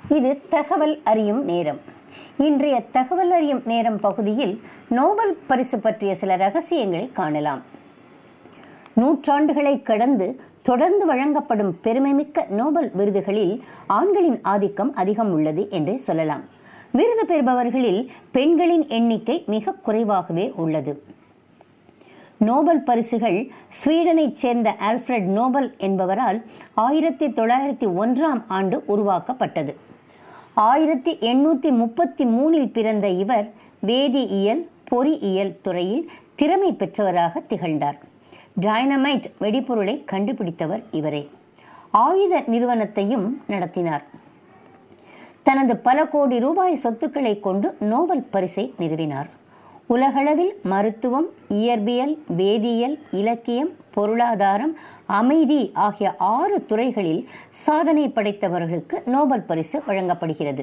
இது தகவல் அறியும் நேரம் இன்றைய தகவல் அறியும் நேரம் பகுதியில் நோபல் பரிசு பற்றிய சில ரகசியங்களை காணலாம் நூற்றாண்டுகளை கடந்து தொடர்ந்து வழங்கப்படும் பெருமைமிக்க நோபல் விருதுகளில் ஆண்களின் ஆதிக்கம் அதிகம் உள்ளது என்றே சொல்லலாம் விருது பெறுபவர்களில் பெண்களின் எண்ணிக்கை மிக குறைவாகவே உள்ளது நோபல் பரிசுகள் ஸ்வீடனைச் சேர்ந்த ஆல்ஃபிரட் நோபல் என்பவரால் ஆயிரத்தி தொள்ளாயிரத்தி ஒன்றாம் ஆண்டு உருவாக்கப்பட்டது ஆயிரத்தி எண்ணூத்தி முப்பத்தி மூணில் பிறந்த இவர் வேதியியல் பொறியியல் துறையில் திறமை பெற்றவராக திகழ்ந்தார் டைனமைட் வெடிபொருளை கண்டுபிடித்தவர் இவரே ஆயுத நிறுவனத்தையும் நடத்தினார் தனது பல கோடி ரூபாய் சொத்துக்களை கொண்டு நோபல் பரிசை நிறுவினார் உலகளவில் மருத்துவம் இயற்பியல் வேதியியல் இலக்கியம் பொருளாதாரம் அமைதி ஆகிய ஆறு துறைகளில் சாதனை படைத்தவர்களுக்கு நோபல் பரிசு வழங்கப்படுகிறது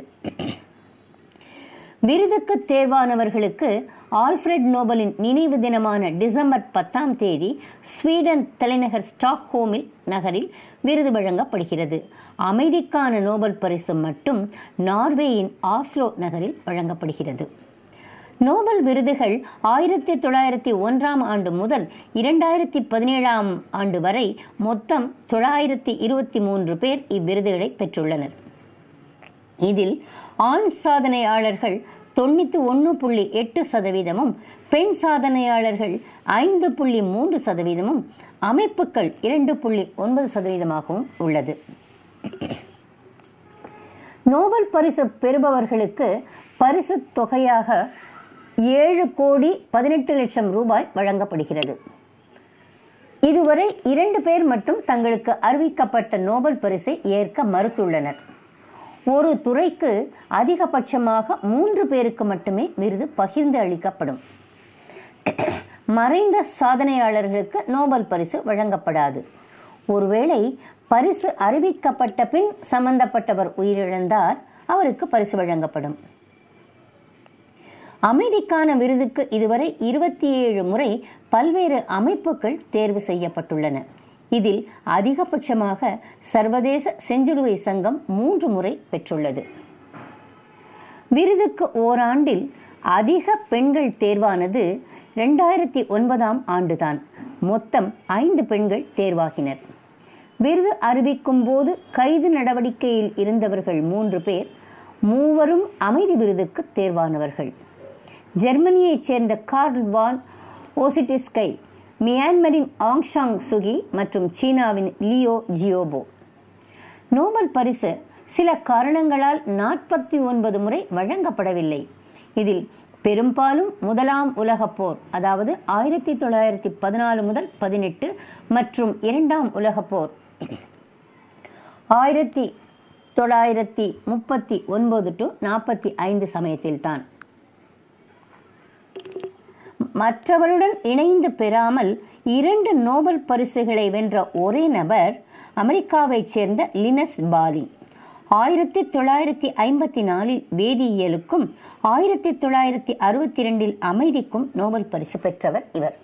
விருதுக்கு தேர்வானவர்களுக்கு ஆல்ஃபிரட் நோபலின் நினைவு தினமான டிசம்பர் பத்தாம் தேதி ஸ்வீடன் தலைநகர் ஸ்டாக்ஹோமில் நகரில் விருது வழங்கப்படுகிறது அமைதிக்கான நோபல் பரிசு மட்டும் நார்வேயின் ஆஸ்லோ நகரில் வழங்கப்படுகிறது நோபல் விருதுகள் ஆயிரத்தி தொள்ளாயிரத்தி ஒன்றாம் ஆண்டு முதல் இரண்டாயிரத்தி பதினேழாம் ஆண்டு வரை மொத்தம் தொள்ளாயிரத்தி இருபத்தி மூன்று பேர் இவ்விருதுகளை பெற்றுள்ளனர் இதில் ஆண் சாதனையாளர்கள் தொண்ணூத்தி ஒன்று புள்ளி எட்டு சதவீதமும் பெண் சாதனையாளர்கள் ஐந்து புள்ளி மூன்று சதவீதமும் அமைப்புகள் இரண்டு புள்ளி ஒன்பது சதவீதமாகவும் உள்ளது நோபல் பரிசு பெறுபவர்களுக்கு பரிசு தொகையாக ஏழு கோடி பதினெட்டு லட்சம் ரூபாய் வழங்கப்படுகிறது இதுவரை இரண்டு பேர் மட்டும் தங்களுக்கு அறிவிக்கப்பட்ட நோபல் பரிசை ஏற்க மறுத்துள்ளனர் ஒரு துறைக்கு அதிகபட்சமாக மூன்று பேருக்கு மட்டுமே விருது பகிர்ந்து அளிக்கப்படும் மறைந்த சாதனையாளர்களுக்கு நோபல் பரிசு வழங்கப்படாது ஒருவேளை பரிசு அறிவிக்கப்பட்ட பின் சம்பந்தப்பட்டவர் உயிரிழந்தார் அவருக்கு பரிசு வழங்கப்படும் அமைதிக்கான விருதுக்கு இதுவரை இருபத்தி ஏழு முறை பல்வேறு அமைப்புகள் தேர்வு செய்யப்பட்டுள்ளன இதில் அதிகபட்சமாக சர்வதேச செஞ்சிலுவை சங்கம் மூன்று முறை பெற்றுள்ளது விருதுக்கு ஓராண்டில் அதிக பெண்கள் தேர்வானது இரண்டாயிரத்தி ஒன்பதாம் ஆண்டுதான் மொத்தம் ஐந்து பெண்கள் தேர்வாகினர் விருது அறிவிக்கும் போது கைது நடவடிக்கையில் இருந்தவர்கள் மூன்று பேர் மூவரும் அமைதி விருதுக்கு தேர்வானவர்கள் ஜெர்மனியைச் சேர்ந்த கார்ல் வான் ஓசிட்டிஸ்கை மியான்மரின் ஆங்ஷாங் சுகி மற்றும் சீனாவின் லியோ ஜியோபோ நோபல் பரிசு சில காரணங்களால் நாற்பத்தி ஒன்பது முறை வழங்கப்படவில்லை இதில் பெரும்பாலும் முதலாம் உலகப் போர் அதாவது ஆயிரத்தி தொள்ளாயிரத்தி பதினாலு முதல் பதினெட்டு மற்றும் இரண்டாம் உலகப் போர் ஆயிரத்தி தொள்ளாயிரத்தி முப்பத்தி ஒன்பது டு நாற்பத்தி ஐந்து சமயத்தில்தான் மற்றவருடன் இணைந்து பெறாமல் இரண்டு நோபல் பரிசுகளை வென்ற ஒரே நபர் அமெரிக்காவைச் சேர்ந்த லினஸ் பாலி ஆயிரத்தி தொள்ளாயிரத்தி ஐம்பத்தி நாலில் வேதியியலுக்கும் ஆயிரத்தி தொள்ளாயிரத்தி அறுபத்தி இரண்டில் அமைதிக்கும் நோபல் பரிசு பெற்றவர் இவர்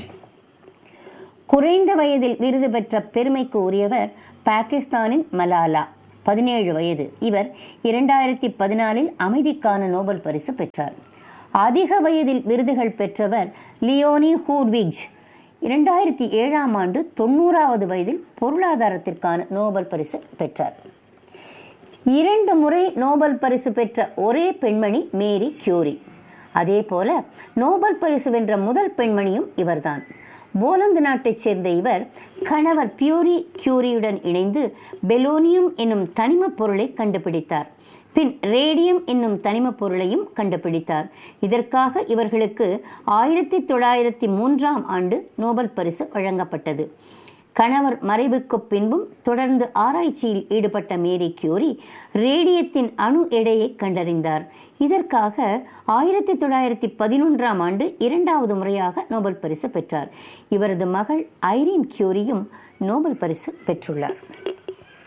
குறைந்த வயதில் விருது பெற்ற பெருமைக்கு உரியவர் பாகிஸ்தானின் மலாலா பதினேழு வயது இவர் இரண்டாயிரத்தி பதினாலில் அமைதிக்கான நோபல் பரிசு பெற்றார் அதிக வயதில் விருதுகள் பெற்றவர் லியோனி ஹூர்விஜ் இரண்டாயிரத்தி ஏழாம் ஆண்டு தொண்ணூறாவது வயதில் பொருளாதாரத்திற்கான நோபல் பரிசு பெற்றார் இரண்டு முறை நோபல் பரிசு பெற்ற ஒரே பெண்மணி மேரி கியூரி அதே போல நோபல் பரிசு வென்ற முதல் பெண்மணியும் இவர்தான் போலந்து நாட்டைச் சேர்ந்த இவர் கணவர் பியூரி கியூரியுடன் இணைந்து பெலோனியம் என்னும் தனிமப் பொருளை கண்டுபிடித்தார் பின் ரேடியம் என்னும் தனிமப் பொருளையும் கண்டுபிடித்தார் இதற்காக இவர்களுக்கு ஆயிரத்தி தொள்ளாயிரத்தி மூன்றாம் ஆண்டு நோபல் பரிசு வழங்கப்பட்டது கணவர் மறைவுக்கு பின்பும் தொடர்ந்து ஆராய்ச்சியில் ஈடுபட்ட மேரி கியூரி ரேடியத்தின் அணு எடையை கண்டறிந்தார் இதற்காக ஆயிரத்தி தொள்ளாயிரத்தி பதினொன்றாம் ஆண்டு இரண்டாவது முறையாக நோபல் பரிசு பெற்றார் இவரது மகள் ஐரீன் கியூரியும் நோபல் பரிசு பெற்றுள்ளார்